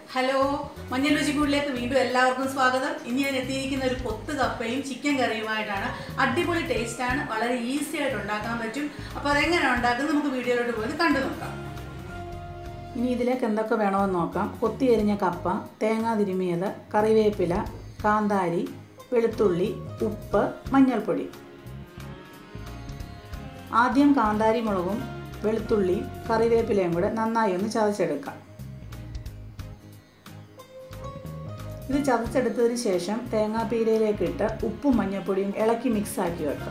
hello മഞ്ഞൾ രുചിക്കൂടിലേക്ക് വീണ്ടും എല്ലാവർക്കും സ്വാഗതം ഇനി ഞാൻ എത്തിയിരിക്കുന്ന ഒരു കൊത്ത് കപ്പയും ചിക്കൻ കറിയുമായിട്ടാണ് അടിപൊളി ടേസ്റ്റാണ് വളരെ ഈസി ആയിട്ട് ഉണ്ടാക്കാൻ പറ്റും അപ്പോൾ അതെങ്ങനെയാണ് ഉണ്ടാക്കുന്നത് നമുക്ക് വീഡിയോയിലോട്ട് പോയത് കണ്ടു നോക്കാം ഇനി ഇതിലേക്ക് എന്തൊക്കെ വേണമെന്ന് നോക്കാം കൊത്തിയരിഞ്ഞ കപ്പ തേങ്ങ തിരുമിയത് കറിവേപ്പില കാന്താരി വെളുത്തുള്ളി ഉപ്പ് മഞ്ഞൾപ്പൊടി ആദ്യം കാന്താരി മുളകും വെളുത്തുള്ളിയും കറിവേപ്പിലയും കൂടെ നന്നായി ഒന്ന് ചതച്ചെടുക്കാം ഇത് ചതച്ചെടുത്തതിന് ശേഷം തേങ്ങാപ്പീരയിലേക്ക് ഇട്ട് ഉപ്പും മഞ്ഞൾപ്പൊടിയും ഇളക്കി മിക്സ് ആക്കി വെക്കാം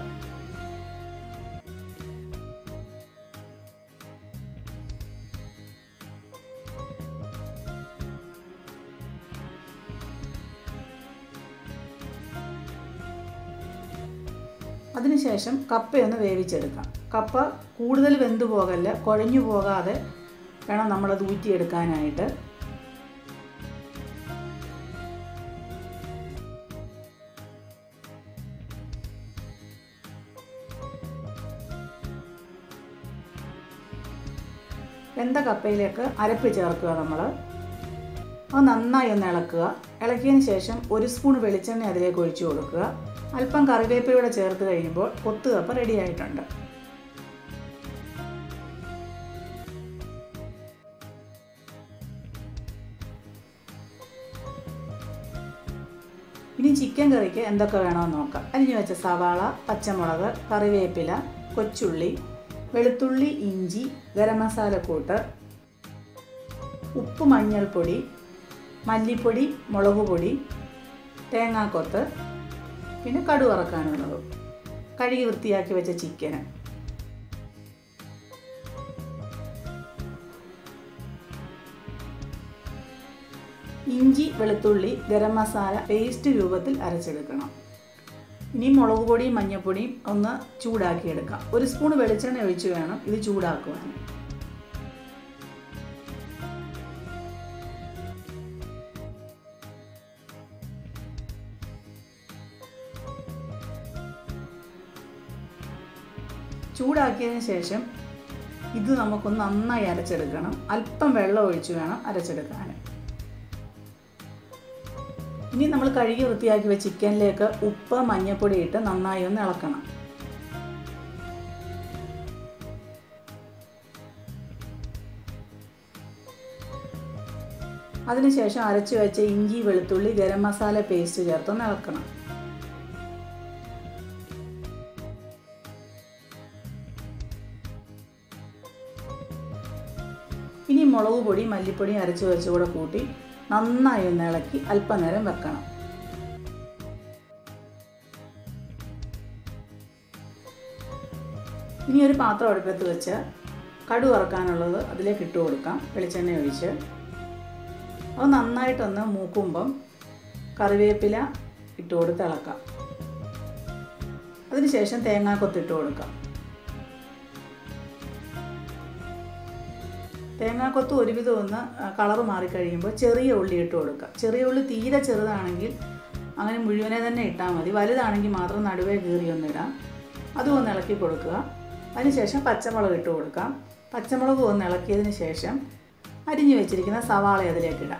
അതിനുശേഷം കപ്പയൊന്ന് വേവിച്ചെടുക്കാം കപ്പ കൂടുതൽ വെന്തു പോകല്ല കുഴഞ്ഞു പോകാതെ വേണം നമ്മളത് ഊറ്റിയെടുക്കാനായിട്ട് വെന്ത കപ്പയിലേക്ക് അരപ്പ് ചേർക്കുക നമ്മൾ അത് നന്നായി ഒന്ന് ഇളക്കുക ഇളക്കിയതിന് ശേഷം ഒരു സ്പൂൺ വെളിച്ചെണ്ണ അതിലേക്ക് ഒഴിച്ചു കൊടുക്കുക അല്പം കറിവേപ്പിലൂടെ ചേർത്ത് കഴിയുമ്പോൾ കൊത്തു കപ്പ റെഡി ആയിട്ടുണ്ട് ഇനി ചിക്കൻ കറിക്ക് എന്തൊക്കെ വേണമെന്ന് നോക്കാം അരിഞ്ഞു വെച്ച സവാള പച്ചമുളക് കറിവേപ്പില കൊച്ചുള്ളി വെളുത്തുള്ളി ഇഞ്ചി ഗരം മസാലക്കൂട്ട് ഉപ്പ് മഞ്ഞൾപ്പൊടി മല്ലിപ്പൊടി മുളക് പൊടി തേങ്ങാക്കൊത്ത് പിന്നെ കടു വറക്കാനുള്ളത് കഴുകി വൃത്തിയാക്കി വെച്ച ചിക്കന് ഇഞ്ചി വെളുത്തുള്ളി ഗരം മസാല പേസ്റ്റ് രൂപത്തിൽ അരച്ചെടുക്കണം ഇനി മുളക് പൊടിയും മഞ്ഞൾപ്പൊടിയും ഒന്ന് ചൂടാക്കിയെടുക്കാം ഒരു സ്പൂൺ വെളിച്ചെണ്ണ ഒഴിച്ച് വേണം ഇത് ചൂടാക്കുവാൻ ചൂടാക്കിയതിന് ശേഷം ഇത് നമുക്കൊന്ന് നന്നായി അരച്ചെടുക്കണം അല്പം വെള്ളം ഒഴിച്ച് വേണം അരച്ചെടുക്കാൻ ഇനി നമ്മൾ കഴുകി വൃത്തിയാക്കി വെച്ച ചിക്കനിലേക്ക് ഉപ്പ് മഞ്ഞൾപ്പൊടി ഇട്ട് നന്നായി ഒന്ന് ഇളക്കണം അതിനുശേഷം അരച്ചു വെച്ച ഇഞ്ചി വെളുത്തുള്ളി ഗരം മസാല പേസ്റ്റ് ചേർത്തൊന്ന് ഇളക്കണം ഇനി മുളക് പൊടി മല്ലിപ്പൊടി അരച്ച് വെച്ച് കൂടെ കൂട്ടി നന്നായി ഒന്ന് ഇളക്കി അല്പനേരം വെക്കണം ഇനി ഒരു പാത്രം അടുപ്പത്ത് വെച്ച് കടു വറക്കാനുള്ളത് അതിലേക്ക് ഇട്ട് കൊടുക്കാം വെളിച്ചെണ്ണ ഒഴിച്ച് അത് നന്നായിട്ടൊന്ന് മൂക്കുമ്പം കറിവേപ്പില ഇട്ട് കൊടുത്ത് ഇളക്കാം അതിനുശേഷം തേങ്ങാക്കൊത്ത് ഇട്ട് കൊടുക്കാം തേങ്ങാക്കൊത്ത് ഒരുവിധം ഒന്ന് കളറ് മാറിക്കഴിയുമ്പോൾ ചെറിയ ഉള്ളി ഇട്ട് കൊടുക്കുക ചെറിയ ഉള്ളി തീരെ ചെറുതാണെങ്കിൽ അങ്ങനെ മുഴുവനെ തന്നെ ഇട്ടാൽ മതി വലുതാണെങ്കിൽ മാത്രം നടുവേ കീറി ഒന്നിടാം അതും ഒന്ന് ഇളക്കി കൊടുക്കുക അതിനുശേഷം പച്ചമുളക് ഇട്ട് കൊടുക്കാം പച്ചമുളക് ഒന്ന് ഇളക്കിയതിന് ശേഷം അരിഞ്ഞു വെച്ചിരിക്കുന്ന സവാള അതിലേക്ക് ഇടാം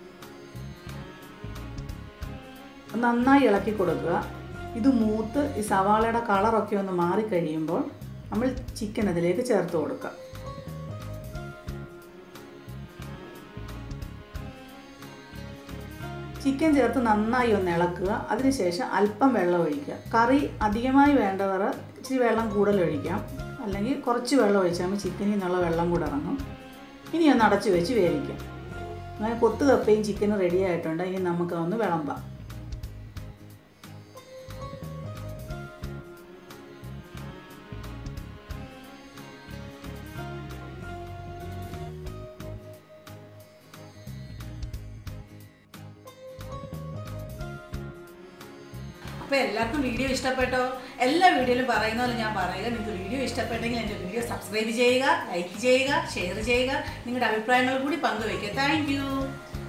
നന്നായി ഇളക്കി കൊടുക്കുക ഇത് മൂത്ത് ഈ സവാളയുടെ കളറൊക്കെ ഒന്ന് മാറിക്കഴിയുമ്പോൾ നമ്മൾ ചിക്കൻ അതിലേക്ക് ചേർത്ത് കൊടുക്കുക ചിക്കൻ ചേർത്ത് നന്നായി ഒന്ന് ഇളക്കുക അതിനുശേഷം അല്പം വെള്ളം ഒഴിക്കുക കറി അധികമായി വേണ്ടവർ ഇച്ചിരി വെള്ളം കൂടുതൽ ഒഴിക്കാം അല്ലെങ്കിൽ കുറച്ച് വെള്ളം ഒഴിച്ചാൽ ചിക്കനിൽ നിന്നുള്ള വെള്ളം കൂടെ ഇറങ്ങും ഇനി ഒന്ന് അടച്ചു വെച്ച് വേവിക്കാം അങ്ങനെ കൊത്തു കപ്പയും ചിക്കനും റെഡി ആയിട്ടുണ്ട് ഇനി നമുക്ക് ഒന്ന് വിളമ്പാം അപ്പോൾ എല്ലാവർക്കും വീഡിയോ ഇഷ്ടപ്പെട്ടോ എല്ലാ വീഡിയോയിലും പറയുന്ന പോലെ ഞാൻ പറയുക നിങ്ങൾക്ക് വീഡിയോ ഇഷ്ടപ്പെട്ടെങ്കിൽ എൻ്റെ വീഡിയോ സബ്സ്ക്രൈബ് ചെയ്യുക ലൈക്ക് ചെയ്യുക ഷെയർ ചെയ്യുക നിങ്ങളുടെ അഭിപ്രായങ്ങൾ കൂടി പങ്കുവയ്ക്കുക താങ്ക്